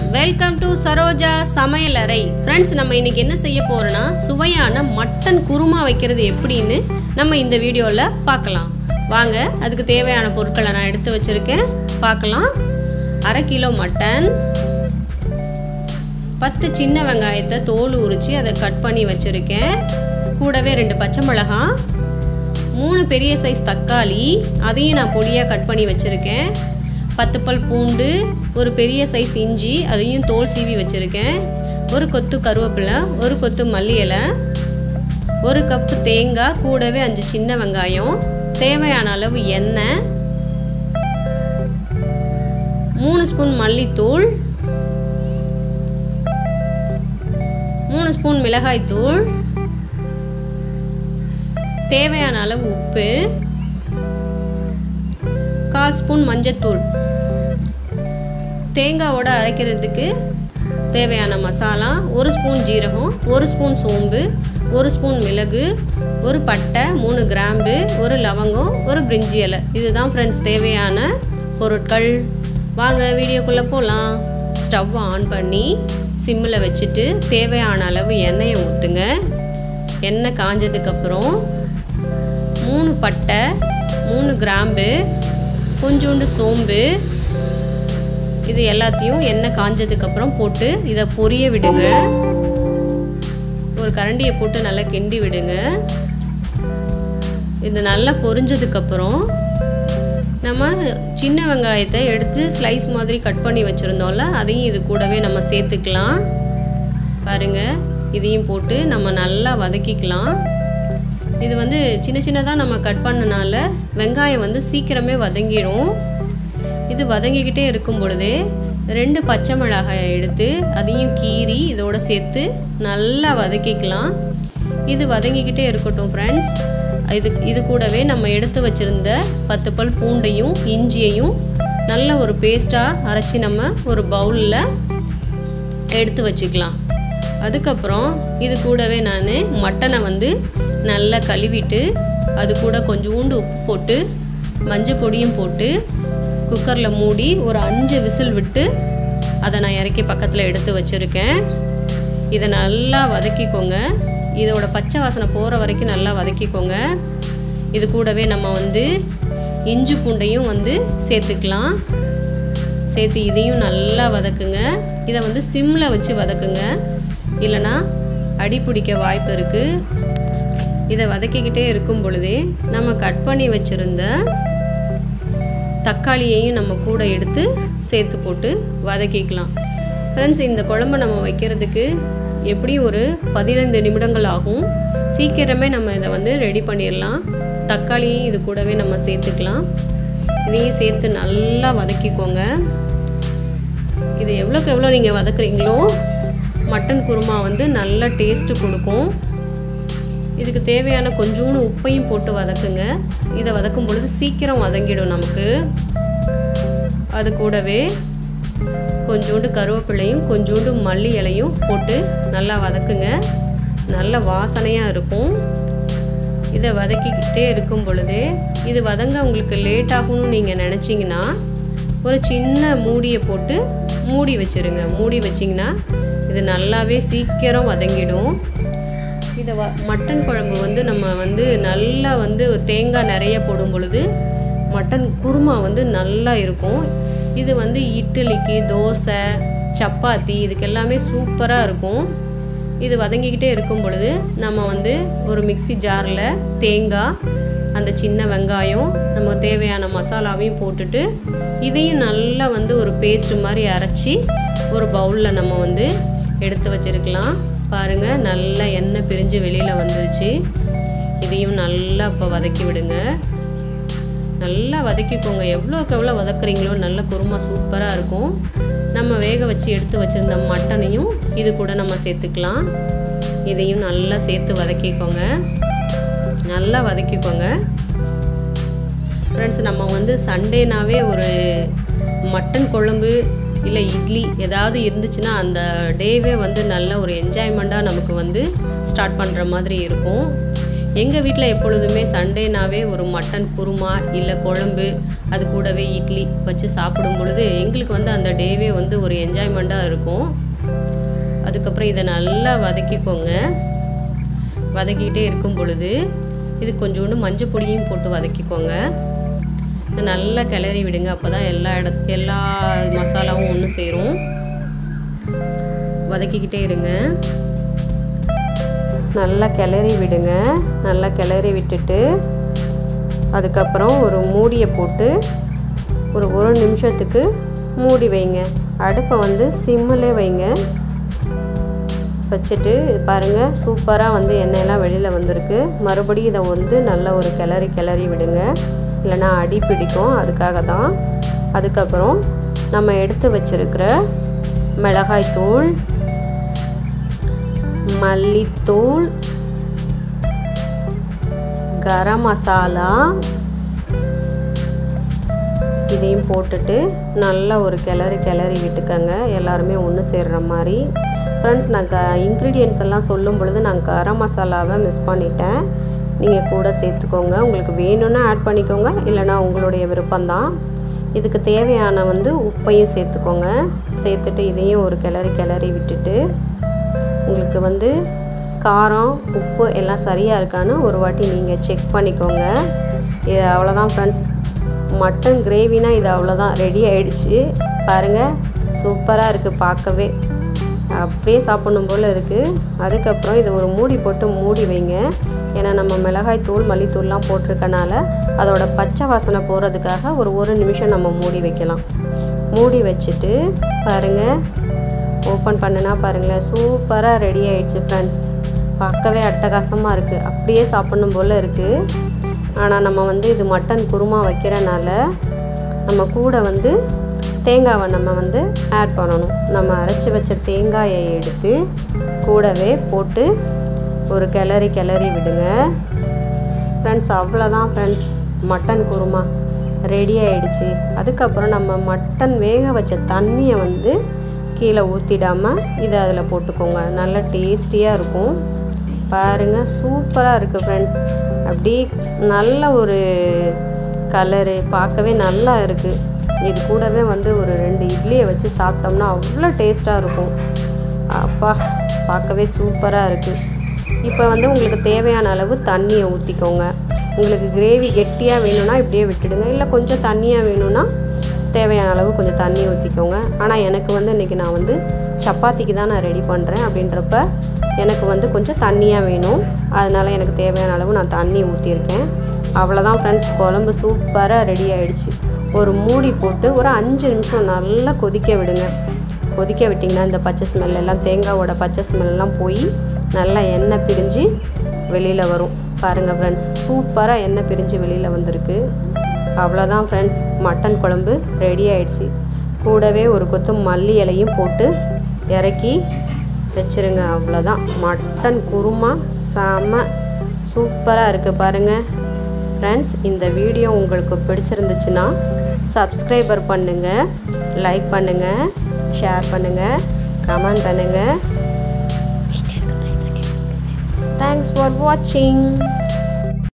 welcome to Saroja சமையலறை friends நம்ம இன்னைக்கு என்ன செய்ய போறோம்னா சுவையான மட்டன் குருமா வைக்கிறது எப்படின்னு நம்ம இந்த வீடியோவில் பார்க்கலாம் வாங்க அதுக்கு தேவையான பொருட்களை நான் எடுத்து வச்சுருக்கேன் பார்க்கலாம் அரை கிலோ மட்டன் பத்து சின்ன வெங்காயத்தை தோல் உரித்து அதை கட் பண்ணி வச்சுருக்கேன் கூடவே ரெண்டு பச்சை மிளகாய் மூணு பெரிய சைஸ் தக்காளி அதையும் நான் பொடியாக கட் பண்ணி வச்சுருக்கேன் பத்து பல் பூண்டு ஒரு பெரிய சைஸ் இஞ்சி அதையும் தோல் சீவி வச்சுருக்கேன் ஒரு கொத்து கருவேப்பிலை ஒரு கொத்து மல்லி இலை ஒரு கப்பு தேங்காய் கூடவே அஞ்சு சின்ன வெங்காயம் தேவையான அளவு எண்ணெய் மூணு ஸ்பூன் மல்லித்தூள் மூணு ஸ்பூன் மிளகாய்த்தூள் தேவையான அளவு உப்பு கால் ஸ்பூன் மஞ்சத்தூள் தேங்காவோட அரைக்கிறதுக்கு தேவையான மசாலா ஒரு ஸ்பூன் ஜீரகம் ஒரு ஸ்பூன் சோம்பு ஒரு ஸ்பூன் மிளகு ஒரு பட்டை மூணு கிராம்பு ஒரு லவங்கம் ஒரு பிரிஞ்சி இலை இதுதான் ஃப்ரெண்ட்ஸ் தேவையான பொருட்கள் வாங்க வீடியோக்குள்ளே போகலாம் ஸ்டவ் ஆன் பண்ணி சிம்மில் வச்சுட்டு தேவையான அளவு எண்ணெயை ஊற்றுங்க எண்ணெய் காஞ்சதுக்கப்புறம் மூணு பட்டை மூணு கிராம்பு கொஞ்சோண்டு சோம்பு இது எல்லாத்தையும் எண்ணெய் காஞ்சதுக்கப்புறம் போட்டு இதை பொரிய விடுங்க ஒரு கரண்டியை போட்டு நல்லா கிண்டி விடுங்க இது நல்லா பொரிஞ்சதுக்கப்புறம் நம்ம சின்ன வெங்காயத்தை எடுத்து ஸ்லைஸ் மாதிரி கட் பண்ணி வச்சுருந்தோம்ல அதையும் இது கூடவே நம்ம சேர்த்துக்கலாம் பாருங்கள் இதையும் போட்டு நம்ம நல்லா வதக்கிக்கலாம் இது வந்து சின்ன சின்னதாக நம்ம கட் பண்ணனால வெங்காயம் வந்து சீக்கிரமே வதங்கிடும் இது வதங்கிக்கிட்டே இருக்கும் பொழுதே ரெண்டு பச்சை மிளகாயை எடுத்து அதையும் கீறி இதோட சேர்த்து நல்லா வதக்கிக்கலாம் இது வதங்கிக்கிட்டே இருக்கட்டும் ஃப்ரெண்ட்ஸ் இது இது கூடவே நம்ம எடுத்து வச்சுருந்த பத்து பல் பூண்டையும் இஞ்சியையும் நல்ல ஒரு பேஸ்ட்டாக அரைச்சி நம்ம ஒரு பவுலில் எடுத்து வச்சுக்கலாம் அதுக்கப்புறம் இது கூடவே நான் மட்டனை வந்து நல்லா கழுவிட்டு அது கூட கொஞ்சோண்டு உப்பு போட்டு மஞ்சள் பொடியும் போட்டு குக்கரில் மூடி ஒரு அஞ்சு விசில் விட்டு அதை நான் இறக்கி பக்கத்தில் எடுத்து வச்சுருக்கேன் இதை நல்லா வதக்கிக்கோங்க இதோட பச்சை வாசனை போகிற வரைக்கும் நல்லா வதக்கிக்கோங்க இது கூடவே நம்ம வந்து இஞ்சி பூண்டையும் வந்து சேர்த்துக்கலாம் சேர்த்து இதையும் நல்லா வதக்குங்க இதை வந்து சிம்மில் வச்சு வதக்குங்க இல்லைனா அடி பிடிக்க வாய்ப்பு இருக்குது இதை வதக்கிக்கிட்டே இருக்கும் பொழுதே நம்ம கட் பண்ணி வச்சுருந்த தக்காளியையும் நம்ம கூட எடுத்து சேர்த்து போட்டு வதக்கிக்கலாம் ஃப்ரெண்ட்ஸ் இந்த குழம்பு நம்ம வைக்கிறதுக்கு எப்படியும் ஒரு பதினைந்து நிமிடங்கள் ஆகும் சீக்கிரமே நம்ம இதை வந்து ரெடி பண்ணிடலாம் தக்காளியும் இது கூடவே நம்ம சேர்த்துக்கலாம் இதையும் சேர்த்து நல்லா வதக்கிக்கோங்க இது எவ்வளோக்கு எவ்வளோ நீங்கள் வதக்குறீங்களோ மட்டன் குருமா வந்து நல்ல டேஸ்ட்டு கொடுக்கும் இதுக்கு தேவையான கொஞ்சோண்டு உப்பையும் போட்டு வதக்குங்க இதை வதக்கும் பொழுது சீக்கிரம் வதங்கிடும் நமக்கு அது கூடவே கொஞ்சோண்டு கருவேப்பிலையும் கொஞ்சோண்டு மல்லி இலையும் போட்டு நல்லா வதக்குங்க நல்ல வாசனையாக இருக்கும் இதை வதக்கிக்கிட்டே இருக்கும் பொழுதே இது வதங்க உங்களுக்கு லேட் ஆகணும்னு நீங்கள் நினச்சிங்கன்னா ஒரு சின்ன மூடியை போட்டு மூடி வச்சுருங்க மூடி வச்சிங்கன்னா இது நல்லாவே சீக்கிரம் வதங்கிடும் இதை வ மட்டன் குழம்பு வந்து நம்ம வந்து நல்லா வந்து தேங்காய் நிறைய போடும் பொழுது மட்டன் குருமா வந்து நல்லா இருக்கும் இது வந்து இட்லிக்கு தோசை சப்பாத்தி இதுக்கு எல்லாமே சூப்பராக இருக்கும் இது வதங்கிக்கிட்டே இருக்கும் பொழுது நம்ம வந்து ஒரு மிக்சி ஜாரில் தேங்காய் அந்த சின்ன வெங்காயம் நம்ம தேவையான மசாலாவையும் போட்டுட்டு இதையும் நல்லா வந்து ஒரு பேஸ்ட் மாதிரி அரைச்சி ஒரு பவுலில் நம்ம வந்து எடுத்து வச்சுருக்கலாம் பாருங்கள் நல்லா எண்ணெய் பிரிஞ்சு வெளியில் வந்துருச்சு இதையும் நல்லா இப்போ வதக்கி விடுங்க நல்லா வதக்கிக்கோங்க எவ்வளோக்கு எவ்வளோ வதக்குறீங்களோ நல்ல குருமா சூப்பராக இருக்கும் நம்ம வேக வச்சு எடுத்து வச்சுருந்த மட்டனையும் இது கூட நம்ம சேர்த்துக்கலாம் இதையும் நல்லா சேர்த்து வதக்கிக்கோங்க நல்லா வதக்கிக்கோங்க ஃப்ரெண்ட்ஸ் நம்ம வந்து சண்டேனாவே ஒரு மட்டன் குழம்பு இல்லை இட்லி ஏதாவது இருந்துச்சுன்னா அந்த டேவே வந்து நல்ல ஒரு என்ஜாய்மெண்ட்டாக நமக்கு வந்து ஸ்டார்ட் பண்ணுற மாதிரி இருக்கும் எங்கள் வீட்டில் எப்பொழுதுமே சண்டேனாவே ஒரு மட்டன் குருமா இல்லை குழம்பு அது கூடவே இட்லி வச்சு சாப்பிடும் பொழுது எங்களுக்கு வந்து அந்த டேவே வந்து ஒரு என்ஜாய்மெண்ட்டாக இருக்கும் அதுக்கப்புறம் இதை நல்லா வதக்கிக்கோங்க வதக்கிட்டே இருக்கும் பொழுது இது கொஞ்சோண்டு மஞ்சள் பொடியும் போட்டு வதக்கிக்கோங்க இதை நல்லா கிளறி விடுங்க அப்போ தான் எல்லா இட எல்லா மசாலாவும் ஒன்று சேரும் வதக்கிக்கிட்டே இருங்க நல்லா கிளறி விடுங்க நல்லா கிளறி விட்டுட்டு அதுக்கப்புறம் ஒரு மூடியை போட்டு ஒரு ஒரு நிமிஷத்துக்கு மூடி வைங்க அடுப்பை வந்து சிம்மிலே வைங்க வச்சுட்டு பாருங்கள் சூப்பராக வந்து எண்ணெயெல்லாம் வெளியில் வந்திருக்கு மறுபடியும் இதை வந்து நல்ல ஒரு கிளறி கிளறி விடுங்க இல்லைன்னா அடி பிடிக்கும் அதுக்காக தான் அதுக்கப்புறம் நம்ம எடுத்து வச்சிருக்கிற மிளகாய்த்தூள் மல்லித்தூள் கரம் மசாலா இதையும் போட்டுட்டு நல்லா ஒரு கிளறி கிளறி விட்டுக்கங்க எல்லாருமே ஒன்று சேர்ற மாதிரி ஃப்ரெண்ட்ஸ் நான் க இன்க்ரீடியன்ஸ் எல்லாம் சொல்லும் பொழுது நான் கரம் மசாலாவை மிஸ் பண்ணிட்டேன் நீங்கள் கூட சேர்த்துக்கோங்க உங்களுக்கு வேணும்னா ஆட் பண்ணிக்கோங்க இல்லைனா உங்களுடைய விருப்பம்தான் இதுக்கு தேவையான வந்து உப்பையும் சேர்த்துக்கோங்க சேர்த்துட்டு இதையும் ஒரு கிளறி கிளறி விட்டுட்டு உங்களுக்கு வந்து காரம் உப்பு எல்லாம் சரியாக இருக்கான்னு ஒரு வாட்டி நீங்கள் செக் பண்ணிக்கோங்க இது அவ்வளோதான் ஃப்ரெண்ட்ஸ் மட்டன் கிரேவினா இது அவ்வளோதான் ரெடி ஆயிடுச்சு பாருங்கள் சூப்பராக இருக்குது பார்க்கவே அப்படியே சாப்பிடணும் போல் இருக்குது அதுக்கப்புறம் இதை ஒரு மூடி போட்டு மூடி வைங்க ஏன்னா நம்ம மிளகாய் தூள் மல்லித்தூள்லாம் போட்டிருக்கனால அதோட பச்சை வாசனை போகிறதுக்காக ஒரு ஒரு நிமிஷம் நம்ம மூடி வைக்கலாம் மூடி வச்சுட்டு பாருங்கள் ஓப்பன் பண்ணுனா பாருங்களேன் சூப்பராக ரெடி ஆயிடுச்சு ஃப்ரெண்ட்ஸ் பார்க்கவே அட்டகாசமாக இருக்குது அப்படியே சாப்பிடணும் போல் இருக்குது ஆனால் நம்ம வந்து இது மட்டன் குருமா வைக்கிறனால நம்ம கூட வந்து தேங்காவை நம்ம வந்து ஆட் பண்ணணும் நம்ம அரைச்சி வச்ச தேங்காயை எடுத்து கூடவே போட்டு ஒரு கிளறி கிளறி விடுங்க ஃப்ரெண்ட்ஸ் அவ்வளோதான் ஃப்ரெண்ட்ஸ் மட்டன் குருமா ரெடி ஆயிடுச்சு அதுக்கப்புறம் நம்ம மட்டன் வேக வச்ச தண்ணியை வந்து கீழே ஊற்றிடாமல் இதை அதில் போட்டுக்கோங்க நல்லா டேஸ்டியாக இருக்கும் பாருங்கள் சூப்பராக இருக்குது ஃப்ரெண்ட்ஸ் அப்படி நல்ல ஒரு கலரு பார்க்கவே நல்லா இருக்குது இது கூடவே வந்து ஒரு ரெண்டு இட்லியை வச்சு சாப்பிட்டோம்னா அவ்வளோ டேஸ்ட்டாக இருக்கும் அப்பா பார்க்கவே சூப்பராக இருக்குது இப்போ வந்து உங்களுக்கு தேவையான அளவு தண்ணியை ஊற்றிக்கோங்க உங்களுக்கு கிரேவி கெட்டியாக வேணும்னா இப்படியே விட்டுடுங்க இல்லை கொஞ்சம் தண்ணியாக வேணும்னா தேவையான அளவு கொஞ்சம் தண்ணி ஊற்றிக்கோங்க ஆனால் எனக்கு வந்து இன்றைக்கி நான் வந்து சப்பாத்திக்கு தான் நான் ரெடி பண்ணுறேன் அப்படின்றப்ப எனக்கு வந்து கொஞ்சம் தண்ணியாக வேணும் அதனால் எனக்கு தேவையான அளவு நான் தண்ணி ஊற்றிருக்கேன் அவ்வளோதான் ஃப்ரெண்ட்ஸ் குழம்பு சூப்பராக ரெடி ஆயிடுச்சு ஒரு மூடி போட்டு ஒரு அஞ்சு நிமிஷம் நல்லா கொதிக்க விடுங்க கொதிக்க விட்டிங்கன்னா இந்த பச்சை ஸ்மெல் எல்லாம் தேங்காவோட பச்சை ஸ்மெல்லாம் போய் நல்லா எண்ணெய் பிரிஞ்சு வெளியில் வரும் பாருங்கள் ஃப்ரெண்ட்ஸ் சூப்பராக எண்ணெய் பிரிஞ்சு வெளியில் வந்திருக்கு அவ்வளோதான் ஃப்ரெண்ட்ஸ் மட்டன் குழம்பு ரெடி ஆயிடுச்சு கூடவே ஒரு கொத்து மல்லி இலையும் போட்டு இறக்கி வச்சுருங்க அவ்வளோதான் மட்டன் குருமா செம சூப்பராக இருக்குது பாருங்கள் ஃப்ரெண்ட்ஸ் இந்த வீடியோ உங்களுக்கு பிடிச்சிருந்துச்சுன்னா சப்ஸ்கிரைபர் பண்ணுங்கள் லைக் பண்ணுங்கள் ஷேர் பண்ணுங்கள் கமெண்ட் பண்ணுங்கள் தேங்க்ஸ் ஃபார் வாட்சிங்